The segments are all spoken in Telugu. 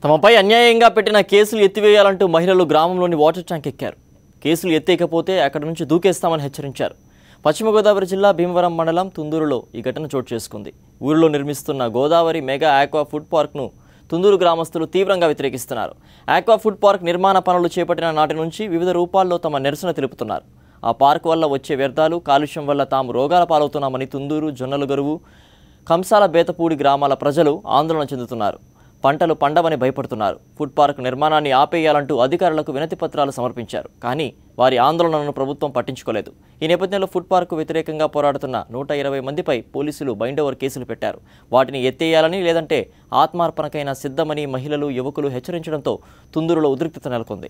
తమపై అన్యాయంగా పెట్టిన కేసులు ఎత్తివేయాలంటూ మహిళలు గ్రామంలోని వాటర్ ట్యాంక్ ఎక్కారు కేసులు ఎత్తేయకపోతే అక్కడి నుంచి దూకేస్తామని హెచ్చరించారు పశ్చిమ గోదావరి జిల్లా భీమవరం మండలం తుందూరులో ఈ ఘటన చోటు చేసుకుంది ఊరిలో నిర్మిస్తున్న గోదావరి మెగా ఆక్వా ఫుడ్ పార్క్ను తుందూరు గ్రామస్తులు తీవ్రంగా వ్యతిరేకిస్తున్నారు ఆక్వా ఫుడ్ పార్క్ నిర్మాణ పనులు చేపట్టిన నాటి నుంచి వివిధ రూపాల్లో తమ నిరసన తెలుపుతున్నారు ఆ పార్క్ వల్ల వచ్చే వ్యర్థాలు కాలుష్యం వల్ల తాము రోగాల పాలవుతున్నామని తుందూరు జొన్నల గరువు కంసాల బేతపూడి గ్రామాల ప్రజలు ఆందోళన చెందుతున్నారు పంటలు పండవని భయపడుతున్నారు ఫుడ్ పార్క్ నిర్మాణాన్ని ఆపేయాలంటూ అధికారులకు వినతి పత్రాలు సమర్పించారు కానీ వారి ఆందోళనలను ప్రభుత్వం పట్టించుకోలేదు ఈ నేపథ్యంలో ఫుడ్ పార్కు వ్యతిరేకంగా పోరాడుతున్న నూట ఇరవై మందిపై పోలీసులు బైండోవర్ కేసులు పెట్టారు వాటిని ఎత్తేయాలని లేదంటే ఆత్మార్పణకైనా సిద్ధమని మహిళలు యువకులు హెచ్చరించడంతో తుందూరులో ఉద్రిక్తత నెలకొంది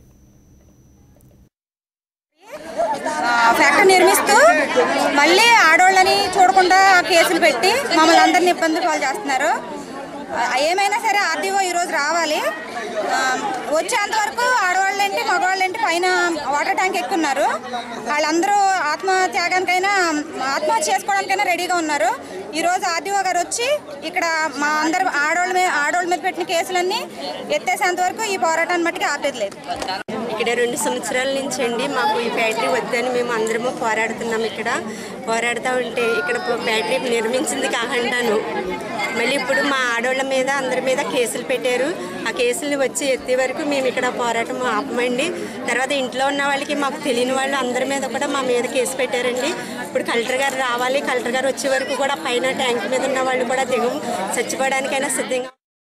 ఫ్యాక్టరీ నిర్మిస్తూ మళ్ళీ ఆడవాళ్ళని చూడకుండా కేసులు పెట్టి మమ్మల్ని అందరిని ఇబ్బంది పాలు చేస్తున్నారు ఆ, ఏమైనా సరే ఆర్డీఓ ఈరోజు రావాలి ఆ, వచ్చేంత వరకు ఆడవాళ్ళేంటి మగవాళ్ళేంటి పైన వాటర్ ట్యాంక్ ఎక్కున్నారు వాళ్ళందరూ ఆత్మత్యాగానికైనా ఆత్మహత్య చేసుకోవడానికైనా రెడీగా ఉన్నారు ఈరోజు ఆర్డీఓ గారు వచ్చి ఇక్కడ మా అందరు ఆడవాళ్ళ మీద ఆడవాళ్ళ మీద పెట్టిన కేసులన్నీ ఎత్తేసేంత వరకు ఈ పోరాటాన్ని మట్టికి ఆపేది లేదు ఇక్కడ రెండు సంవత్సరాల నుంచి అండి మాకు ఈ ఫ్యాక్టరీ వద్దని మేము అందరము పోరాడుతున్నాం ఇక్కడ పోరాడుతూ ఉంటే ఇక్కడ ఫ్యాక్టరీ నిర్మించింది కాకుండాను మళ్ళీ ఇప్పుడు మా ఆడవాళ్ళ మీద అందరి మీద కేసులు పెట్టారు ఆ కేసులు వచ్చి ఎత్తే వరకు మేము ఇక్కడ పోరాటం ఆపమండి తర్వాత ఇంట్లో ఉన్న వాళ్ళకి మాకు తెలియని వాళ్ళు అందరి మీద కూడా మా మీద కేసు పెట్టారండి ఇప్పుడు కలెక్టర్ గారు రావాలి కలెక్టర్ గారు వచ్చే వరకు కూడా పైన ట్యాంక్ మీద ఉన్న వాళ్ళు కూడా దిగం చచ్చిపోవడానికైనా సిద్ధంగా